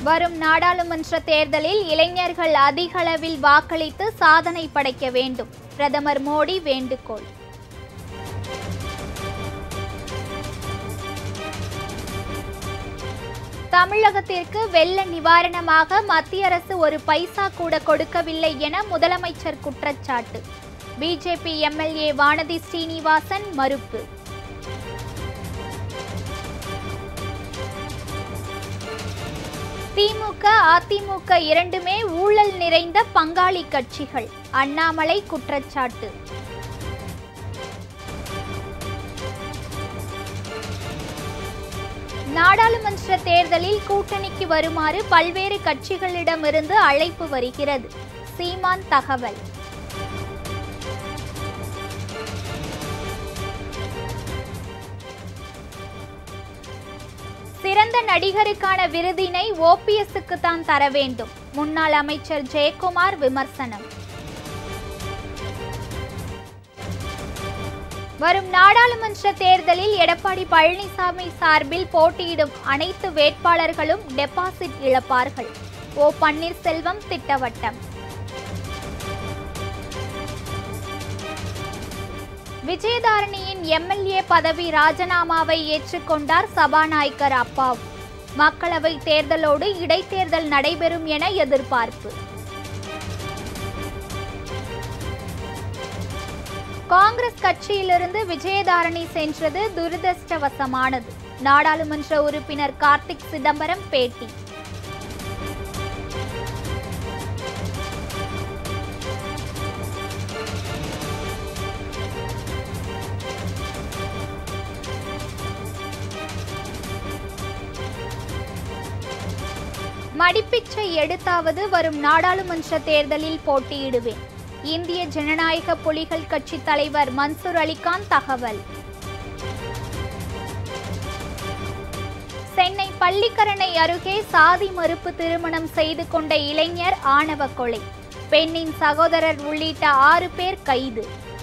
வரும் நாடாளுமன்ற தேர்தலில் இளைஞர்கள் அதிகளவில் வாக்களித்து சாதனை படைக்க வேண்டும் பிரதமர் மோடி வேண்டுகோள் தமிழகத்திற்கு வெள்ள நிவாரணமாக மத்திய அரசு ஒரு பைசா கூட கொடுக்கவில்லை என முதலமைச்சர் குற்றச்சாட்டு பிஜேபி எம்எல்ஏ வானதி ஸ்ரீனிவாசன் மறுப்பு திமுக அதிமுக இரண்டுமே ஊழல் நிறைந்த பங்காளி கட்சிகள் அண்ணாமலை குற்றச்சாட்டு நாடாளுமன்ற தேர்தலில் கூட்டணிக்கு வருமாறு பல்வேறு கட்சிகளிடமிருந்து அழைப்பு வருகிறது சீமான் தகவல் சிறந்த நடிகருக்கான விருதினை ஓபிஎஸ்க்கு தான் தர வேண்டும் முன்னாள் அமைச்சர் ஜெயக்குமார் விமர்சனம் வரும் நாடாளுமன்ற தேர்தலில் எடப்பாடி பழனிசாமி சார்பில் போட்டியிடும் அனைத்து வேட்பாளர்களும் டெபாசிட் இழப்பார்கள் ஓ பன்னீர்செல்வம் திட்டவட்டம் விஜயதாரணியின் எம்எல்ஏ பதவி ராஜினாமாவை ஏற்றுக்கொண்டார் சபாநாயகர் அப்பாவு மக்களவை தேர்தலோடு இடைத்தேர்தல் நடைபெறும் என எதிர்பார்ப்பு காங்கிரஸ் கட்சியிலிருந்து விஜயதாரணி சென்றது துரதிருஷ்டவசமானது நாடாளுமன்ற உறுப்பினர் கார்த்திக் சிதம்பரம் பேட்டி மடிப்பிச்சை எடுத்தாவது வரும் நாடாளுமன்ற தேர்தலில் போட்டியிடுவேன் இந்திய ஜனநாயக புலிகள் கட்சி தலைவர் மன்சூர் அலிகான் தகவல் சென்னை பள்ளிக்கரணை அருகே சாதி மறுப்பு திருமணம் செய்து கொண்ட இளைஞர் ஆணவ கொலை பெண்ணின் சகோதரர் உள்ளிட்ட ஆறு பேர் கைது